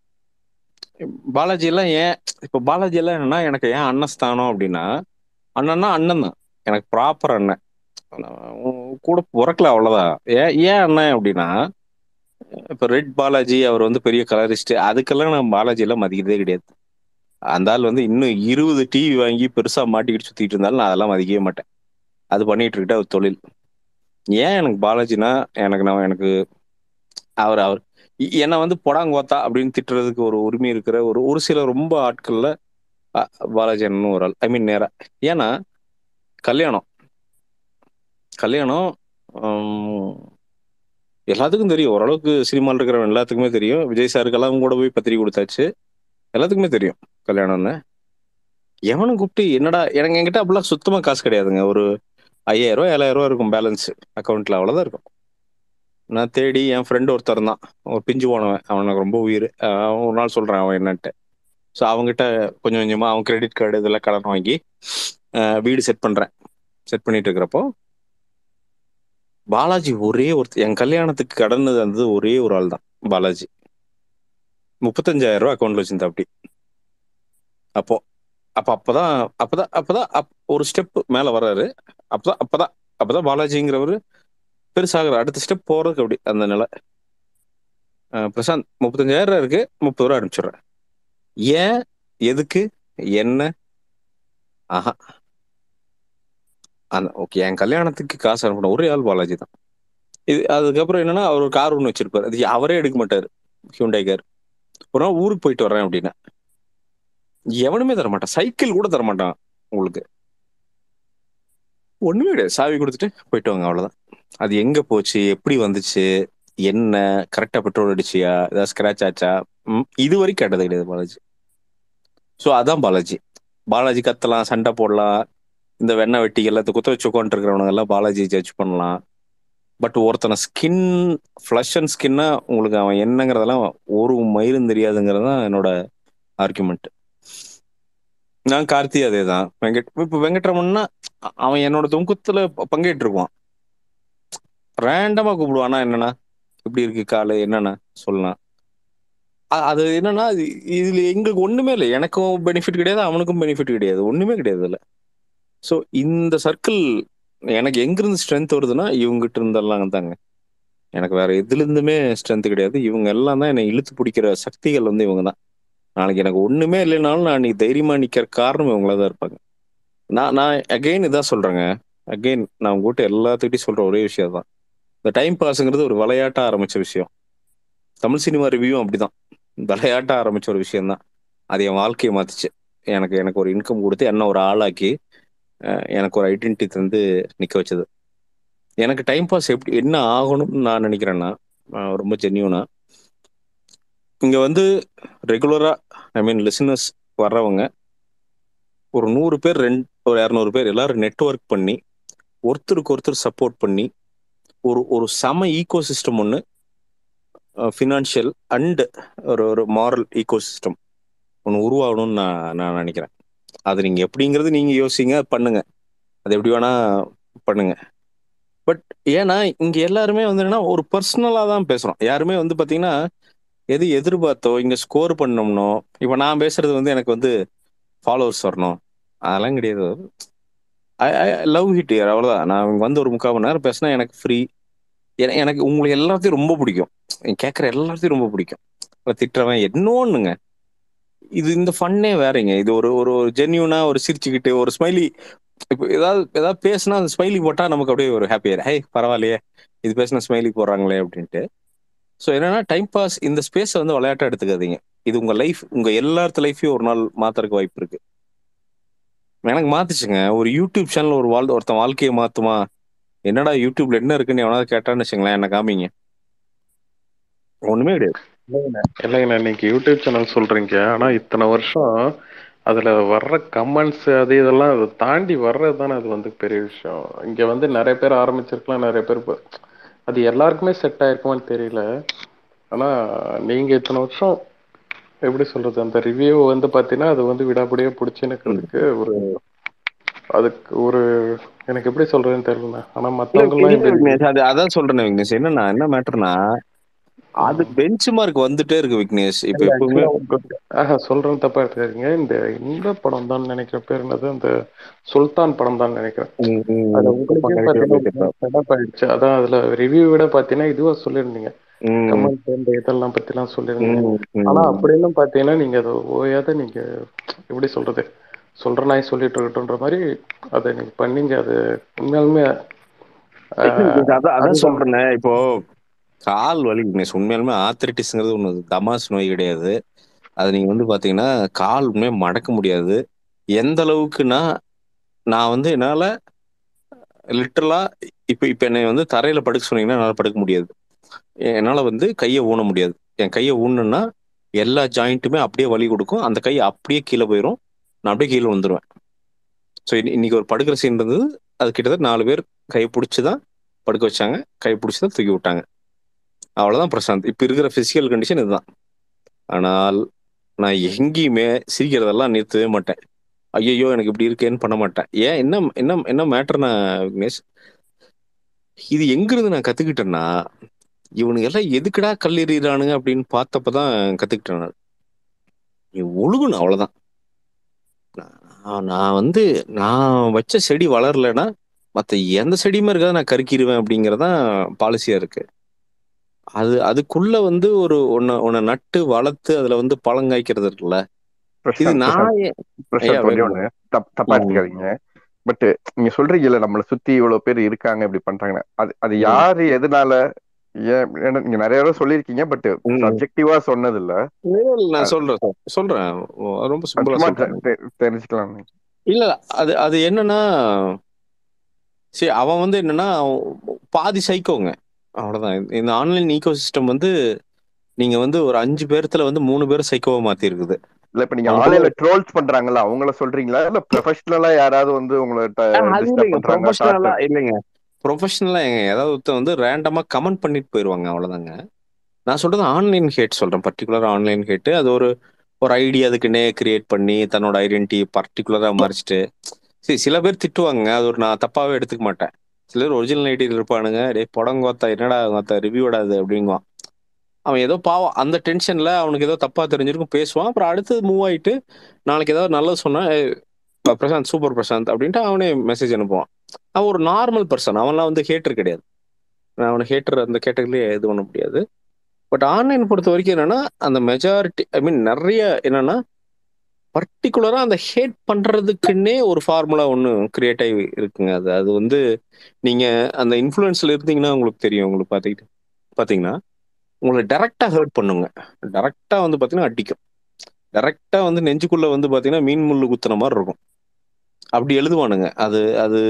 பாலாஜி எல்லாம் ஏன் இப்ப பாலாஜி எல்லாம் என்னன்னா எனக்கு ஏன் அண்ணன் ஸ்தானம் அப்படின்னா அண்ணன்னா அண்ணன் தான் எனக்கு ப்ராப்பர் அண்ணன் நான் உன் கூட பிறக்கல அவ்வளவுதான் ஏன் ஏன் அண்ணன் அப்படின்னா இப்ப ரெட் பாலாஜி அவர் வந்து பெரிய கலரிஸ்ட் அதுக்கெல்லாம் நான் பாலாஜி எல்லாம் மதிக்கிறதே கிடையாது அந்த ஆள் வந்து இன்னும் இருபது டிவி வாங்கி பெருசா மாட்டிக்கிட்டு சுத்திட்டு இருந்தாலும் நான் அதெல்லாம் மதிக்கவே மாட்டேன் அது பண்ணிட்டு இருக்கிட்ட ஒரு தொழில் ஏன் எனக்கு பாலாஜினா எனக்கு நான் எனக்கு அவர் அவர் இ- என்னை வந்து பொடாங்கோத்தா அப்படின்னு திட்டுறதுக்கு ஒரு உரிமை இருக்கிற ஒரு ஒரு சில ரொம்ப ஆட்கள்ல அ, பாலாஜி அண்ணனும் ஒரு ஆள் ஐ மீன் நேரா ஏன்னா கல்யாணம் கல்யாணம் ஹம், எல்லாத்துக்கும் தெரியும் ஓரளவுக்கு சினிமாவில் இருக்கிறவன் எல்லாத்துக்குமே தெரியும் விஜய் சாருக்கெல்லாம் கூட போய் பத்திரிக்கை கொடுத்தாச்சு எல்லாத்துக்குமே தெரியும் கல்யாணம்னு எவனும் கூப்பிட்டு என்னடா எனக்கு என்கிட்ட அப்படிலாம் சுத்தமா காசு கிடையாதுங்க ஒரு ஐயாயிரம் ரூபா ஏழாயிரம் ரூபா இருக்கும் பேலன்ஸ் அக்கௌண்ட்ல அவ்வளவுதான் இருக்கும் நான் தேடி என் ஃப்ரெண்ட் ஒருத்தர் தான் ஒரு பிஞ்சு போனவன் அவன் எனக்கு ரொம்ப உயிர் அவன் ஒரு நாள் சொல்றான் அவன் என்னன்ட்டு ஸோ அவங்ககிட்ட கொஞ்சம் கொஞ்சமா அவன் கிரெடிட் கார்டு இதெல்லாம் கடன் வாங்கி அஹ், வீடு செட் பண்றேன் செட் பண்ணிட்டு இருக்கிறப்போ பாலாஜி ஒரே ஒருத்தர் என் கல்யாணத்துக்கு கடன் தந்தது ஒரே ஒரு ஆள் தான் பாலாஜி முப்பத்தஞ்சாயிரம் ரூபாய் அக்கௌண்ட்ல வச்சிருந்தா அப்படி அப்போ அப்ப அப்பதான் அப்பதான் அப்பதான் அப்- ஒரு ஸ்டெப் மேல வர்றாரு அப்பதான் அப்பதான் அப்பதான் பாலாஜிங்கிறவரு பெருசாகிற அடுத்த ஸ்டெப் போறதுக்கு அப்படி அந்த நிலை அஹ் பிரசாந்த் முப்பத்தஞ்சாயிரம் ரூபாய் இருக்கு முப்பது ரூபா அனுப்பிச்சிடுறேன் ஏன் எதுக்கு என்ன ஆஹா அந்த ஓகே என் கல்யாணத்துக்கு காசு அனுப்பின ஒரே ஆள் பாலாஜி தான் இது அதுக்கப்புறம் என்னன்னா அவர் ஒரு கார் ஒன்று வச்சிருப்பாரு அது அவரே எடுக்க மாட்டாரு ஹியூண்டை கார் ஒரு நாள் ஊருக்கு போயிட்டு வரேன் அப்படின்னா எவனுமே தர மாட்டான் சைக்கிள் கூட தர மாட்டான் உங்களுக்கு ஒண்ணுமே கிடையாது சாவி கொடுத்துட்டு போயிட்டு வாங்க அவ்வளவுதான் அது எங்க போச்சு எப்படி வந்துச்சு என்ன கரெக்டா பெட்ரோல் அடிச்சியா ஏதாவது ஸ்கிராச் ஆச்சா ம், இது வரைக்கும் கேட்டது கிடையாது பாலாஜி ஸோ அதான் பாலாஜி பாலாஜி கத்தலாம் சண்டை போடலாம் இந்த வெண்ணெய் வெட்டி எல்லாத்த குத்த வச்சு உட்காந்துருக்கிறவனுங்க எல்லாம் பாலாஜி ஜட்ஜ் பண்ணலாம் பட் ஒருத்தனை ஸ்கின் ஃப்ளஷ் அண்ட் ஸ்கின்னா உங்களுக்கு அவன் என்னங்கிறதெல்லாம் ஒரு மயிலும் தெரியாதுங்கிறது தான் என்னோட ஆர்குமெண்ட் நான் கார்த்தி அதே தான் வெங்கட் இப்போ வெங்கட்ரமன்னா அ- அவன் என்னோட தொங்குத்துல ப- பங்கேற்றிருப்பான் ரேண்டமா கூப்பிடுவானா என்னன்னா இப்படி இருக்கு காலு என்னன்னா சொல்லலாம் அ- அது என்னன்னா இது- இதுல எங்களுக்கு ஒண்ணுமே இல்லை எனக்கும் பெனிஃபிட் கிடையாது அவனுக்கும் பெனிஃபிட் கிடையாது ஒண்ணுமே கிடையாது இல்ல ஸோ இந்த சர்க்கிள் எனக்கு எங்கிருந்து ஸ்ட்ரென்த் வருதுன்னா இவங்ககிட்ட இருந்தெல்லாம் தாங்க எனக்கு வேற எதுல இருந்துமே ஸ்ட்ரென்த் கிடையாது இவங்க எல்லாம் தான் என்னை இழுத்து பிடிக்கிற சக்திகள் வந்து இவங்க தான் நாளைக்கு எனக்கு ஒண்ணுமே இல்லைனாலும் நான் நீ தைரியமா நிக்கிற காரணம் இவங்களா தான் இருப்பாங்க நான் நான் அகைன் இதான் சொல்றேங்க அகைன் நான் உங்ககிட்ட எல்லாத்துக்கிட்டையும் சொல்ற ஒரே விஷயம் தான் இந்த டைம் பாஸ்ங்கிறது ஒரு விளையாட்டா ஆரம்பிச்ச விஷயம் தமிழ் சினிமா ரிவ்யூவும் அப்படிதான் விளையாட்டா ஆரம்பிச்ச ஒரு விஷயம் தான் அது என் வாழ்க்கையை மாத்துச்சு எனக்கு எனக்கு ஒரு இன்கம் கொடுத்து என்ன ஒரு ஆளாக்கி அஹ், எனக்கு ஒரு ஐடென்டிட்டி தந்து நிக்க வச்சது எனக்கு டைம் பாஸ் எப்படி என்ன ஆகணும்னு நான் நினைக்கிறேன்னா அஹ், ரொம்ப ஜென்யூனா இங்க வந்து ரெகுலரா ஐ மீன் லிசனர்ஸ் வர்றவங்க ஒரு நூறு பேர் ரெண்டு ஒரு இரநூறு பேர் எல்லாரும் நெட்வொர்க் பண்ணி ஒருத்தருக்கு ஒருத்தர் சப்போர்ட் பண்ணி ஒரு ஒரு சம ஈகோ சிஸ்டம் ஒன்று ஃபினான்ஷியல் அண்ட் ஒரு ஒரு மாரல் ஈகோ சிஸ்டம் ஒன்று உருவாகணும்னு நான் நான் நினைக்கிறேன் அது நீங்கள் எப்படிங்கிறது நீங்கள் யோசிங்க பண்ணுங்க அது எப்படி வேணா பண்ணுங்க பட் ஏன்னா இங்கே எல்லாருமே வந்து என்னன்னா ஒரு பர்சனலாக தான் பேசுகிறோம் யாருமே வந்து பார்த்தீங்கன்னா எது எதிர்பார்த்தோ இங்கே ஸ்கோர் பண்ணோம்னோ இப்போ நான் பேசுறது வந்து எனக்கு வந்து ஃபாலோவர்ஸ் வரணும் அதெல்லாம் கிடையாது I I love it here அவ்வளோதான் நான் இங்க வந்து ஒரு முக்கால் மணி நேரம் பேசினா எனக்கு ஃப்ரீ எனக்கு உங்களுக்கு எல்லாத்தையும் ரொம்ப பிடிக்கும் கேட்குற எல்லாத்தையும் ரொம்ப பிடிக்கும் இப்ப திட்டுறவன் என்னொன்னுங்க இது இந்த ஃபன்னே வேறங்க இது ஒரு ஒரு ஜென்யூனா ஒரு சிரிச்சுக்கிட்டு ஒரு ஸ்மைலி இப்போ ஏதாவது ஏதாவது பேசினா அந்த ஸ்மைலி போட்டா நமக்கு அப்படியே ஒரு ஹாப்பியர் ஹே பரவாயில்லையே இது பேசினா ஸ்மைலி போடுறாங்களே அப்படின்ட்டு ஸோ என்னன்னா டைம் பாஸ் இந்த ஸ்பேஸை வந்து விளையாட்டா எடுத்துக்காதீங்க இது உங்க லைஃப் உங்க எல்லாத்து லைஃபையும் ஒரு நாள் மாத்துறதுக்கு வாய்ப்பு இருக்கு எனக்கு மாத்துச்சுங்க ஒரு யூடியூப் சேனல் ஒரு வாழ் ஒருத்தன் வாழ்க்கையை மாத்துமா என்னடா யூடியூப்ல என்ன இருக்குன்னு எவனாவது கேட்டான்னு வச்சுங்களேன் என்ன காமிங்க ஒண்ணுமே கிடையாது இல்லைங்கண்ணா நீங்க யூடியூப் சேனல் சொல்றீங்க ஆனா இத்தனை வருஷம் அதுல வர்ற கமெண்ட்ஸ் அது இதெல்லாம் அதை தாண்டி வர்றது தானே அது வந்து பெரிய விஷயம் இங்க வந்து நிறைய பேர் ஆரம்பிச்சிருக்கலாம் நிறைய பேர் இப்ப- அது எல்லாருக்குமே செட் ஆயிருக்குமான்னு தெரியல ஆனா நீங்க இத்தனை வருஷம் எப்படி சொல்றது அந்த ரிவ்யூ வந்து பாத்தீங்கன்னா அது வந்து விடாபடியா பிடிச்சுன்னுக்கிறதுக்கு ஒரு அதுக்கு ஒரு எனக்கு எப்படி சொல்றதுன்னு தெரியல ஆனா மத்தவங்க எல்லாம் இல்ல, இப்படி விக்னேஷ், அது அதான் சொல்றேன் விக்னேஷ் என்னன்னா என்ன மேட்டர்னா அது பெஞ்ச் மார்க் வந்துட்டே இருக்கு விக்னேஷ் இப்ப இல்ல, எப்பவுமே actually உங்களுக்கு- ஆஹா, சொல்றேன் தப்பா எடுத்துக்காதீங்க இந்த இந்த படம் தான் நினைக்கிற பேர் என்னது அந்த சுல்தான் படம் தான் நினைக்கிறேன் ம், ம், அது தப்பா உங்களுக்கே correct ஆ பாத்தீங்கன்னா போயிட்டு setup ஆயிடுச்சு அதான் அதுல ரிவ்யூ விட பாத்தீங்கன்னா இதுவா சொல்லிருந்தீங்க ம், கமெண்ட் இந்த இதெல்லாம் பத்தி எல்லாம் சொல்லிருந்தீங்க ம், ம். ஆனா அப்படியெல்லாம் பாத்தீங்கன்னா நீங்க அதை ஓயாத நீங்க எப்படி சொல்றது சொல்ற நாய் சொல்லிட்டு இருக்கட்டும்ன்ற மாதிரி அதை நீங்க பண்ணீங்க அது உண்மையாலுமே ஆஹ், அதான் அதான் அதுதான். சொல்றேன் இப்போ கால் வலி விக்னேஷ் உண்மையாலுமே ஆத்திரிட்டிஸ்ங்கிறது ஒண்ணு தமாஸ் நோய் கிடையாது அது நீங்க வந்து பாத்தீங்கன்னா கால் உண்மையா மடக்க முடியாது எந்த அளவுக்குன்னா நான் வந்து என்னால லிட்டரலா இப்ப இப்ப என்னை வந்து தரையில படுக்க சொன்னீங்கன்னா என்னால படுக்க முடியாது என்னால வந்து கையை ஊன முடியாது என் கையை ஊனுன்னா எல்லா ஜாயிண்ட்டுமே அப்படியே வலி கொடுக்கும் அந்த கை அப்படியே கீழே போயிடும் நான் அப்படியே கீழே வந்துருவேன் ஸோ இன்னைக்கு ஒரு படுக்கிற சீன் இருந்தது அது கிட்டத்தட்ட நாலு பேர் கை பிடிச்சி தான் படுக்க வச்சாங்க கை பிடிச்சி தான் தூக்கி விட்டாங்க அவ்வளவுதான் பிரசாந்த் இப்போ இருக்கிற பிசிக்கல் கண்டிஷன் இதுதான் ஆனால் நான் எங்கேயுமே சிரிக்கிறதெல்லாம் நிறுத்தவே மாட்டேன் ஐயோ எனக்கு இப்படி இருக்கேன்னு பண்ண மாட்டேன் ஏன் என்ன என்ன என்ன மேட்டர்னா விக்னேஷ் இது எங்கிருந்து நான் கத்துக்கிட்டேன்னா இவனுங்க எல்லாம் எதுக்குடா கல்லெறிறானுங்க அப்படின்னு பார்த்தப்பதான் கத்துக்கிட்டேன் நான் நீ ஒழுகணும் அவ்வளவுதான் நான் நான் வந்து நான் வச்ச செடி வளரலைன்னா மற்ற எந்த செடியுமே இருக்காது நான் கருக்கிடுவேன் அப்படிங்கறதான் பாலிசியா இருக்கு அது அதுக்குள்ள வந்து ஒரு ஒன்ன ஒன்ன நட்டு வளர்த்து அதுல வந்து பழம் காய்க்கிறது இருக்குல்ல இது பிரசாந்த், நான் பிரசாந்த், ஏன் பிரசாந்த் ஐயா, ஒண்ணே வேணும். ஒண்ணு தப்- தப்பா ம். எடுத்துக்காதீங்க பட் நீங்க சொல்றீங்கல்ல நம்மள சுத்தி இவ்வளவு பேர் இருக்காங்க இப்படி பண்றாங்க அது அது ம். யாரு எதனால ஏன் ஏன்னா நீங்க நிறைய தடவை சொல்லியிருக்கீங்க பட் ம். சப்ஜெக்டிவா சொன்னது இல்ல இல்ல, இல்ல, நான் சொல்றேன் சார் சொல்றேன் ஓ, ரொம்ப சிம்பிளா சும்மா சொல்றேன் தெ- தெ- தெரிஞ்சுக்கலாம் இல்ல அது அது என்னன்னா சரி அவன் வந்து என்னன்னா அவன் பாதி சைக்கோங்க அவ்வளவுதான் இந்த- இந்த ஆன்லைன் ஈகோ சிஸ்டம் வந்து நீங்க வந்து ஒரு அஞ்சு பேர்த்துல வந்து மூணு பேர் சைக்கோவை மாத்தி இருக்குது இல்ல இப்ப நீங்க அவங்க ஆன்லைன்ல ட்ரோல்ஸ் பண்றாங்கல்ல அவங்கள சொல்றீங்களா இல்ல ப்ரொஃபஷனலா யாராவது வந்து உங்களை அது டிஸ்டர்ப் இல்லைங்க பண்றாங்க ப்ரொஃபஷனலா டார்ச்சர் இல்லைங்க ப்ரொஃபஷனலா எங்க ஏதாவது ஒருத்தன் வந்து ரேண்டமா கமெண்ட் பண்ணிட்டு போயிருவாங்க அவ்வளவுதாங்க நான் சொல்றது ஆன்லைன் ஹேட் சொல்றேன் பர்டிகுலர் ஆன்லைன் ஹேட் அது ஒரு ஒரு ஐடியா அதுக்குன்னே கிரியேட் பண்ணி தன்னோட ஐடென்டிட்டி பர்டிகுலரா மறைச்சிட்டு சரி சில பேர் திட்டுவாங்க அது ஒரு நான் தப்பாவே எடுத்துக்க மாட்டேன் சில பேர் ஒரிஜினல் ஐடியில் இருப்பானுங்க டே புடங்கோத்தா என்னடா கோத்தா ரிவ்யூடா அது அப்படிங்குவான் அவன் ஏதோ பாவம் அந்த டென்ஷன்ல அவனுக்கு ஏதோ தப்பா தெரிஞ்சிருக்கும் பேசுவான் அப்புறம் அடுத்து மூவ் ஆயிட்டு நாளைக்கு ஏதாவது நல்லது சொன்னா "ஏய், பிரசாந்த் சூப்பர் பிரசாந்த் அப்படின்ட்டு அவனே மெசேஜ் அனுப்புவான் அவன் ஒரு நார்மல் பர்சன் அவன்லாம் வந்து ஹேட்டர் கிடையாது நான் அவனை ஹேட்டர் அந்த கேட்டகரியிலே இது பண்ண முடியாது பட் ஆன்லைன் பொறுத்த வரைக்கும் என்னன்னா அந்த மெஜாரிட்டி ஐ மீன் நிறைய என்னன்னா பர்டிகுலரா அந்த ஹேட் பண்றதுக்குன்னே ஒரு ஃபார்முலா ஒன்று கிரியேட் ஆகி இருக்குங்க அது அது வந்து நீங்க அந்த இன்ஃப்ளூயன்ஸ்ல இருந்தீங்கன்னா உங்களுக்கு தெரியும் உங்களுக்கு பார்த்துக்கிட்டு பார்த்தீங்கன்னா உங்களை டைரக்டா ஹர்ட் பண்ணுங்க டைரக்டா வந்து பார்த்தீங்கன்னா அடிக்கும் டைரக்டா வந்து நெஞ்சுக்குள்ள வந்து பார்த்தீங்கன்னா மீன் முள்ளு குத்துன மாதிரி இருக்கும் அப்படி எழுதுவானுங்க அது அது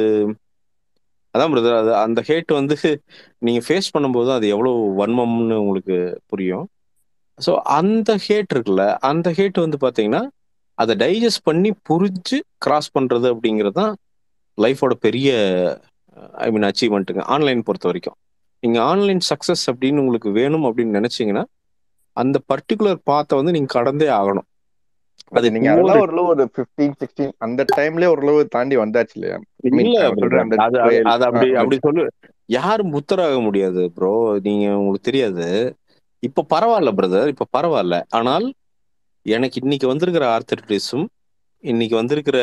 அதான் பிரதர் அது அந்த ஹேட் வந்து நீங்க ஃபேஸ் பண்ணும்போது அது எவ்வளவு வன்மம்னு உங்களுக்கு புரியும் ஸோ அந்த ஹேட் இருக்குல்ல அந்த ஹேட் வந்து பாத்தீங்கன்னா அதை டைஜஸ்ட் பண்ணி புரிஞ்சு கிராஸ் பண்றது அப்படிங்கிறது தான் லைஃபோட பெரிய ஐ மீன் அச்சீவ்மெண்ட்டுங்க ஆன்லைன் பொறுத்த வரைக்கும் நீங்க ஆன்லைன் சக்சஸ் அப்படின்னு உங்களுக்கு வேணும் அப்படின்னு நினைச்சீங்கன்னா அந்த பர்டிகுலர் பாத்தை வந்து நீங்க கடந்தே ஆகணும் அது அது நீங்க அதெல்லாம் ஓரளவு ஒரு 15 16 அந்த டைம்லயே ஓரளவு தாண்டி வந்தாச்சு இல்லையா I mean, இல்ல நான் சொல்றேன் அந்த அது அது trail, அது அப்படி ஆ, அப்படி சொல்லு யாரும் புத்தராக முடியாது ப்ரோ நீங்க உங்களுக்கு தெரியாது இப்ப பரவாயில்ல பிரதர் இப்ப பரவாயில்ல ஆனால் எனக்கு இன்னைக்கு வந்திருக்கிற ஆர்த்தடிஸும் இன்னைக்கு வந்திருக்கிற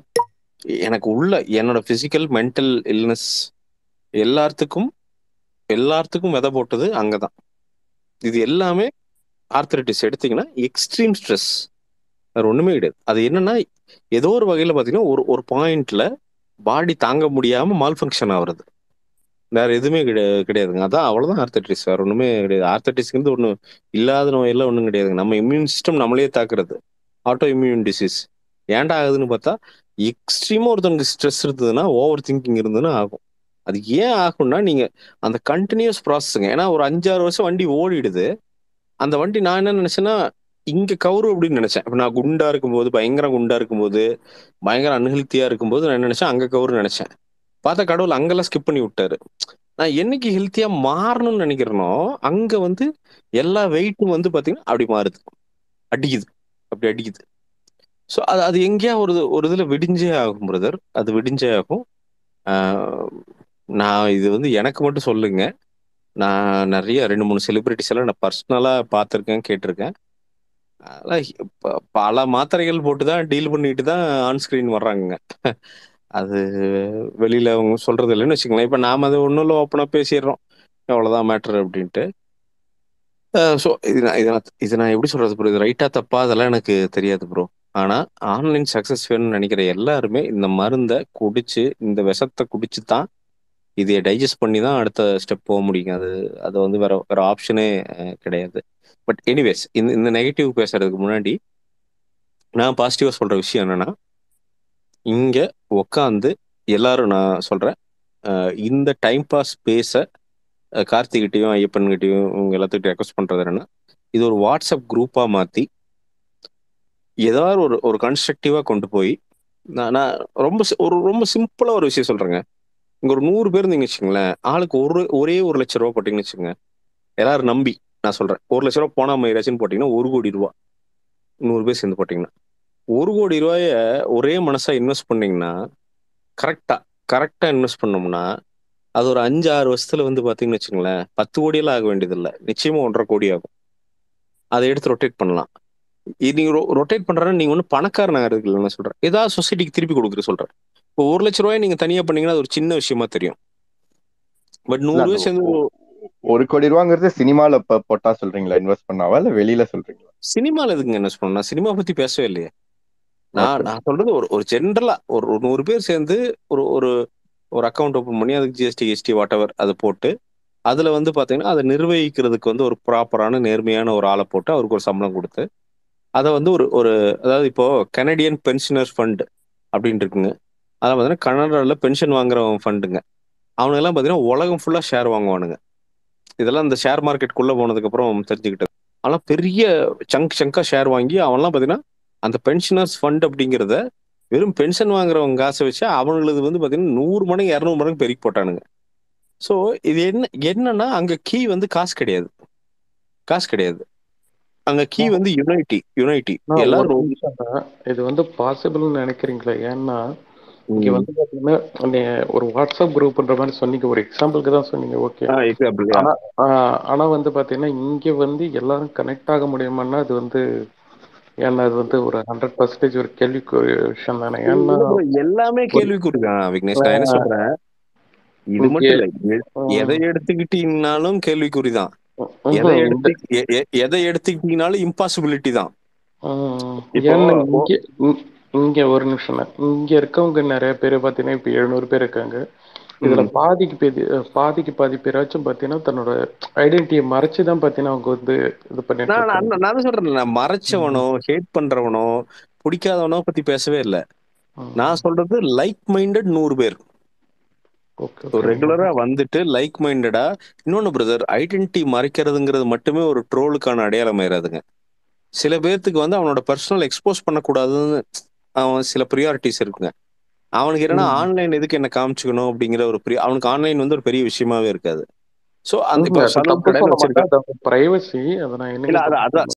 எனக்கு உள்ள என்னோட பிசிக்கல் மென்டல் இல்னஸ் எல்லாத்துக்கும் எல்லாத்துக்கும் விதை போட்டது அங்கதான் இது எல்லாமே ஆர்த்தரைட்டிஸ் எடுத்தீங்கன்னா எக்ஸ்ட்ரீம் ஸ்ட்ரெஸ் வேற ஒண்ணுமே கிடையாது அது என்னன்னா ஏதோ ஒரு வகையில பாத்தீங்கன்னா ஒரு ஒரு பாயிண்ட்ல பாடி தாங்க முடியாம மால் ஃபங்க்ஷன் ஆகுறது வேற எதுவுமே கிடையாது கிடையாதுங்க அதான் அவ்வளவுதான் ஆர்த்தட்டிஸ் வேற ஒண்ணுமே கிடையாது ஆர்த்தட்டிஸ்ங்கிறது ஒண்ணு இல்லாத நோயெல்லாம் ஒண்ணும் கிடையாதுங்க நம்ம இம்யூன் சிஸ்டம் நம்மளே தாக்குறது ஆட்டோ இம்யூன் டிசீஸ் ஏன்டா ஆகுதுன்னு பார்த்தா எக்ஸ்ட்ரீமா ஒருத்தனுக்கு ஸ்ட்ரெஸ் இருந்ததுன்னா ஓவர் திங்கிங் இருந்ததுன்னா ஆகும் அது ஏன் ஆகும்னா நீங்க அந்த கண்டினியூஸ் ப்ராசஸ்ங்க ஏன்னா ஒரு அஞ்சாறு வருஷம் வண்டி ஓடிடுது அந்த வண்டி நான் என்ன நினைச்சேன்னா இங்க கவுரு அப்படின்னு நினைச்சேன் இப்ப நான் குண்டா இருக்கும்போது பயங்கர குண்டா இருக்கும்போது பயங்கர அன்ஹெல்த்தியா இருக்கும்போது நான் என்ன நினைச்சேன் அங்க கவுரு நினைச்சேன் பார்த்தா கடவுள் அங்கெல்லாம் ஸ்கிப் பண்ணி விட்டாரு நான் என்னைக்கு ஹெல்த்தியா மாறணும்னு நினைக்கிறேனோ அங்க வந்து எல்லா வெயிட்டும் வந்து பாத்தீங்கன்னா அப்படி மாறுது அடிக்குது அப்படி அடிக்குது ஸோ அது அது எங்கேயா ஒரு ஒரு இதுல விடிஞ்சே ஆகும் பிரதர் அது விடிஞ்சே ஆகும் ஆஹ் நான் இது வந்து எனக்கு மட்டும் சொல்லுங்க நான் நிறைய ரெண்டு மூணு செலிபிரிட்டிஸ் எல்லாம் நான் பர்சனலா பார்த்துருக்கேன் கேட்டிருக்கேன் அதெல்லாம் ப- பல மாத்திரைகள் போட்டு தான் டீல் பண்ணிட்டு தான் ஆன் ஸ்கிரீன் வர்றாங்க அது வெளியில அவங்க சொல்றது இல்லைன்னு வச்சுக்கோங்களேன் இப்போ நாம அது ஒன்றும் இல்லை ஓப்பனாக பேசிடுறோம் அவ்வளோதான் மேட்ரு அப்படின்ட்டு ஸோ இது நான் இது நான் இது நான் எப்படி சொல்றது ப்ரோ இது ரைட்டா தப்பா அதெல்லாம் எனக்கு தெரியாது ப்ரோ ஆனா ஆன்லைன் சக்சஸ் வேணும்னு நினைக்கிற எல்லாருமே இந்த மருந்தை குடிச்சு இந்த விஷத்தை குடிச்சு தான் இதை டைஜஸ்ட் பண்ணி தான் அடுத்த ஸ்டெப் போக முடியும் அது அது வந்து வேற வேற ஆப்ஷனே கிடையாது பட் எனிவேஸ் இந்த இந்த நெகட்டிவ் பேசுறதுக்கு முன்னாடி நான் பாசிட்டிவா சொல்ற விஷயம் என்னன்னா இங்க உட்காந்து எல்லாரும் நான் சொல்றேன் அஹ் இந்த டைம் பாஸ் பேச கார்த்திகிட்டையும் ஐயப்பன்கிட்டையும் இவங்க எல்லாத்துக்கிட்டையும் ரெக்வஸ்ட் பண்றது என்னன்னா இது ஒரு வாட்ஸ்அப் குரூப்பா மாத்தி ஏதாவது ஒரு ஒரு கன்ஸ்ட்ரக்டிவா கொண்டு போய் நான் நான் ரொம்ப சி- ஒரு ரொம்ப சிம்பிளா ஒரு விஷயம் சொல்றேங்க இங்க ஒரு நூறு பேர் இருந்தீங்க வச்சுங்களேன் ஆளுக்கு ஒரு ஒரே ஒரு லட்சம் ரூபா போட்டீங்கன்னு வச்சுங்க எல்லாரும் நம்பி நான் சொல்றேன் ஒரு லட்ச ரூபா போனா மயிராச்சுன்னு போட்டீங்கன்னா ஒரு கோடி ரூபா நூறு பேர் சேர்ந்து போட்டீங்கன்னா ஒரு கோடி ரூபாய ஒரே மனசா இன்வெஸ்ட் பண்ணீங்கன்னா கரெக்டா கரெக்டா இன்வெஸ்ட் பண்ணோம்னா அது ஒரு அஞ்சு ஆறு வருஷத்துல வந்து பாத்தீங்கன்னு வச்சுங்களேன் பத்து கோடியெல்லாம் ஆக வேண்டியது இல்லை நிச்சயமா ஒன்றரை கோடி ஆகும் அதை எடுத்து ரொட்டேட் பண்ணலாம் இது நீங்க ரொட்டேட் பண்றேன்னா நீங்க ஒன்றும் பணக்காரன் ஆகிறதுக்கு இல்லை நான் சொல்றேன் ஏதாவது சொசைட்டிக்கு திருப்பி கொடுக்குற சொல்றேன் இப்போ ஒரு லட்ச ரூபாய் நீங்க தனியா பண்ணீங்கன்னா அது ஒரு சின்ன விஷயமா தெரியும் பட் இல்ல நூறு அந்த பேர் சேர்ந்து ஒ- ஒரு கோடி ரூபாங்கிறது சினிமால ப- போட்டா சொல்றீங்களா இன்வெஸ்ட் பண்ணாவா இல்ல வெளியில சொல்றீங்களா சினிமால எதுக்குங்க இன்வெஸ்ட் பண்ணணும் நான் சினிமா பத்தி பேசவே இல்லையே நான் ஓகே நான் சொல்றது ஒரு ஒரு ஜென்ரலா ஒரு ஒரு நூறு பேர் சேர்ந்து ஒரு ஒரு ஒரு அக்கௌண்ட் ஓபன் பண்ணி அதுக்கு ஜிஎஸ்டி எஸ்டி வாட் எவர் அதை போட்டு அதுல வந்து பாத்தீங்கன்னா அதை நிர்வகிக்கிறதுக்கு வந்து ஒரு ப்ராப்பரான நேர்மையான ஒரு ஆளை போட்டு அவருக்கு ஒரு சம்பளம் கொடுத்து அதை வந்து ஒரு ஒரு அதாவது இப்போ கனடியன் பென்ஷனர்ஸ் ஃபண்ட் அப்படின்னு இருக்குங்க அதில் பார்த்தீங்கன்னா கனடாவில் பென்ஷன் வாங்குறவங்க ஃபண்டுங்க அவனுங்கெல்லாம் பார்த்தீங்கன்னா உலகம் ஃபுல்லாக ஷேர் வாங்குவானுங்க இதெல்லாம் இந்த ஷேர் மார்க்கெட்டுக்குள்ளே போனதுக்கப்புறம் தெரிஞ்சுக்கிட்டது ஆனால் பெரிய சங்க் சங்காக ஷேர் வாங்கி அவன்லாம் பார்த்தீங்கன்னா அந்த பென்ஷனர்ஸ் ஃபண்ட் அப்படிங்கிறத வெறும் பென்ஷன் வாங்குறவங்க காசை வச்சு அவங்களுக்கு வந்து பார்த்தீங்கன்னா நூறு மடங்கு இரநூறு மடங்கு பெருக்கி போட்டானுங்க ஸோ இது என்ன என்னன்னா அங்கே கீ வந்து காசு கிடையாது காசு கிடையாது அங்க கீ வந்து யுனைட்டி யுனைட்டி நான் ஒரு எல்லாரும் நிமிஷம் தான். இது வந்து பாசிபிள்னு நினைக்கிறீங்களா ஏன்னா இங்க ம். வந்து பாத்தீங்கன்னா நீ ஒரு வாட்ஸ்அப் குரூப்ன்ற மாதிரி சொன்னீங்க ஒரு எக்ஸாம்பிளுக்கு தான் சொன்னீங்க ஓகே ஆ, example, yeah. ஆனா ஆ, ஆனா வந்து பாத்தீங்கன்னா இங்க வந்து எல்லாரும் கனெக்ட் ஆக முடியுமான்னா அது வந்து ஏன்னா அது வந்து ஒரு ஹண்ட்ரட் பர்சன்டேஜ் ஒரு கேள்விக்குரிய விஷயம் தானே ஏன்னா இல்ல bro, எல்லாமே கேள்விக்குறிதான் விக்னேஷ் நான் என்ன சொல்றேன் இது மட்டும் இல்ல எ- எதை எடுத்துக்கிட்டீங்கனாலும் கேள்விக்குறிதான் எதை ம்ஹும். எடுத்து எ- எ- எதை எடுத்துக்கிட்டீங்கனாலும் இம்பாசிபிலிட்டி தான் ம், இப்போ- ஏன்னா இங்க இங்க- இங்க ஒரு நிமிஷம் தான். இங்க இருக்கவங்க நிறைய பேர் பாத்தீங்கன்னா இப்ப எழுநூறு பேர் இருக்காங்க இதுல ம். பாதிக்கு பேதி பாதிக்கு பாதி பேராச்சும் பாத்தீங்கன்னா தன்னோட ஐடென்டிட்டியை மறைச்சுதான் பாத்தீங்கன்னா அவங்க வந்து இது பண்ணிட்டு நான் இருக்காங்க நான் நான் தான் சொல்றேன் நான் மறைச்சவனோ ஹேட் பண்றவனோ பிடிக்காதவனோ பத்தி பேசவே இல்லை ம். நான் சொல்றது லைக் மைண்டட் நூறு பேர் ஓகே ஒரு ஓகே ரெகுலரா வந்துட்டு லைக் மைண்டடா இன்னொன்னு பிரதர் ஐடென்டிட்டி மறைக்கிறதுங்கிறது மட்டுமே ஒரு ட்ரோலுக்கான அடையாளம் ஆயிராதுங்க சில பேர்த்துக்கு வந்து அவனோட பர்சனல் எக்ஸ்போஸ் பண்ணக்கூடாதுன்னு அவன் சில ப்ரியாரிட்டிஸ் இருக்குங்க அவனுக்கு என்னன்னா ம். ஆன்லைன் எதுக்கு என்ன காமிச்சுக்கணும் அப்படிங்கிற ஒரு pri- அவனுக்கு ஆன்லைன் வந்து ஒரு பெரிய விஷயமாவே இருக்காது சோ அந்த இப்போ இல்ல, அது சலூன் தப்பு கடையில சொல்ல வச்சிருக்க மாட்டேன். அது பிரைவசி அதை நான் இல்ல என்ன அது அதான்